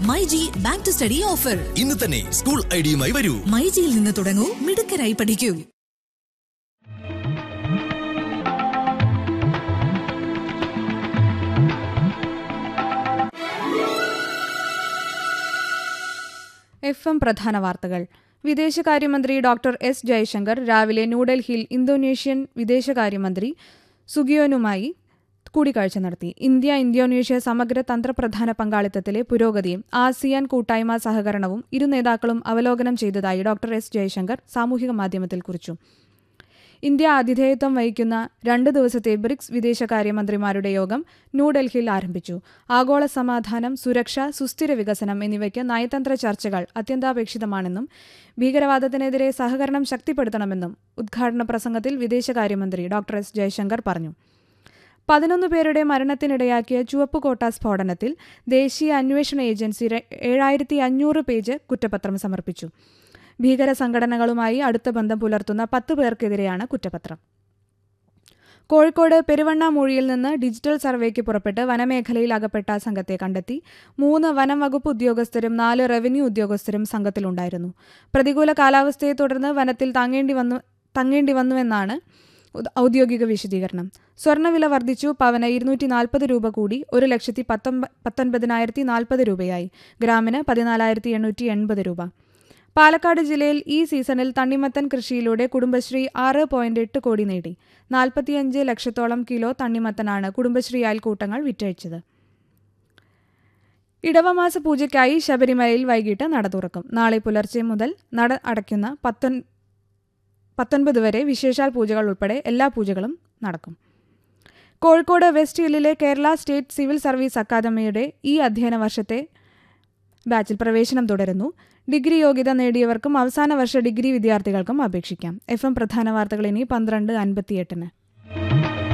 myG back to study offer ഇന്ന് തന്നെ school ഐഡിയുമായി വരൂ മൈജിയിൽ നിന്ന് തുടങ്ങൂ മിടുക്കരായി പഠിക്കൂ എഫ് എം പ്രധാന വാർത്തകൾ വിദേശകാര്യമന്ത്രി ഡോക്ടർ എസ് ജയശങ്കർ രാവിലെ ന്യൂഡൽഹിയിൽ ഇന്തോനേഷ്യൻ വിദേശകാര്യമന്ത്രി സുഗിയോനുമായി കൂടിക്കാഴ്ച നടത്തി ഇന്ത്യ ഇന്തോനേഷ്യ സമഗ്ര തന്ത്രപ്രധാന പങ്കാളിത്തത്തിലെ പുരോഗതിയും ആസിയാൻ കൂട്ടായ്മ സഹകരണവും ഇരു നേതാക്കളും അവലോകനം ചെയ്തതായി ഡോക്ടർ എസ് ജയശങ്കർ സാമൂഹിക മാധ്യമത്തിൽ കുറിച്ചു ഇന്ത്യ ആതിഥേയത്വം വഹിക്കുന്ന രണ്ട് ദിവസത്തെ ബ്രിക്സ് വിദേശകാര്യമന്ത്രിമാരുടെ യോഗം ന്യൂഡൽഹിയിൽ ആരംഭിച്ചു ആഗോള സമാധാനം സുരക്ഷ സുസ്ഥിര വികസനം എന്നിവയ്ക്ക് നയതന്ത്ര ചർച്ചകൾ അത്യന്താപേക്ഷിതമാണെന്നും ഭീകരവാദത്തിനെതിരെ സഹകരണം ശക്തിപ്പെടുത്തണമെന്നും ഉദ്ഘാടന പ്രസംഗത്തിൽ വിദേശകാര്യമന്ത്രി ഡോക്ടർ എസ് ജയശങ്കർ പറഞ്ഞു പതിനൊന്ന് പേരുടെ മരണത്തിനിടയാക്കിയ ചുവപ്പുകോട്ട സ്ഫോടനത്തിൽ ദേശീയ അന്വേഷണ ഏജൻസി ര- ഏഴായിരത്തി അഞ്ഞൂറ് പേജ് കുറ്റപത്രം സമർപ്പിച്ചു ഭീകര സംഘടനകളുമായി അടുത്ത ബന്ധം പുലർത്തുന്ന പത്ത് പേർക്കെതിരെയാണ് കുറ്റപത്രം കോഴിക്കോട് പെരുവണ്ണാമൂഴിയിൽ നിന്ന് ഡിജിറ്റൽ സർവേക്ക് പുറപ്പെട്ട് വനമേഖലയിൽ അകപ്പെട്ട സംഘത്തെ കണ്ടെത്തി മൂന്ന് വനം വകുപ്പ് ഉദ്യോഗസ്ഥരും നാല് റവന്യൂ ഉദ്യോഗസ്ഥരും സംഘത്തിലുണ്ടായിരുന്നു പ്രതികൂല കാലാവസ്ഥയെ തുടർന്ന് വനത്തിൽ തങ്ങേണ്ടി വന്നു തങ്ങേണ്ടി വന്നുവെന്നാണ് ഉദ- ഔദ്യോഗിക വിശദീകരണം സ്വർണ്ണവില വർദ്ധിച്ചു പവന് ഇരുന്നൂറ്റി നാൽപ്പത് രൂപ കൂടി ഒരു ലക്ഷത്തി പത്തൊമ്പ പത്തൊൻപതിനായിരത്തി നാൽപ്പത് രൂപയായി ഗ്രാമിന് പതിനാലായിരത്തി എണ്ണൂറ്റി എൺപത് രൂപ പാലക്കാട് ജില്ലയിൽ ഈ സീസണിൽ തണ്ണിമത്തൻ കൃഷിയിലൂടെ കുടുംബശ്രീ ആറ് പോയിന്റ് എട്ട് കോടി നേടി നാൽപ്പത്തിയഞ്ച് ലക്ഷത്തോളം കിലോ തണ്ണിമത്തനാണ് കുടുംബശ്രീ അയൽക്കൂട്ടങ്ങൾ വിറ്റഴിച്ചത് ഇടവമാസ പൂജയ്ക്കായി ശബരിമലയിൽ വൈകിട്ട് നട തുറക്കും നാളെ പുലർച്ചെ മുതൽ നട അടയ്ക്കുന്ന പത്തൊൻ പത്തൊൻപത് വരെ വിശേഷാൽ പൂജകൾ ഉൾപ്പെടെ എല്ലാ പൂജകളും നടക്കും കോഴിക്കോട് വെസ്റ്റ് ഹില്ലിലെ കേരള സ്റ്റേറ്റ് സിവിൽ സർവീസ് അക്കാദമിയുടെ ഈ അധ്യയന വർഷത്തെ ബാച്ചിൽ പ്രവേശനം തുടരുന്നു ഡിഗ്രി യോഗ്യത നേടിയവർക്കും അവസാന വർഷ ഡിഗ്രി വിദ്യാർത്ഥികൾക്കും അപേക്ഷിക്കാം എഫ് എം പ്രധാന വാർത്തകൾ ഇനി പന്ത്രണ്ട് അൻപത്തിയെട്ടിന്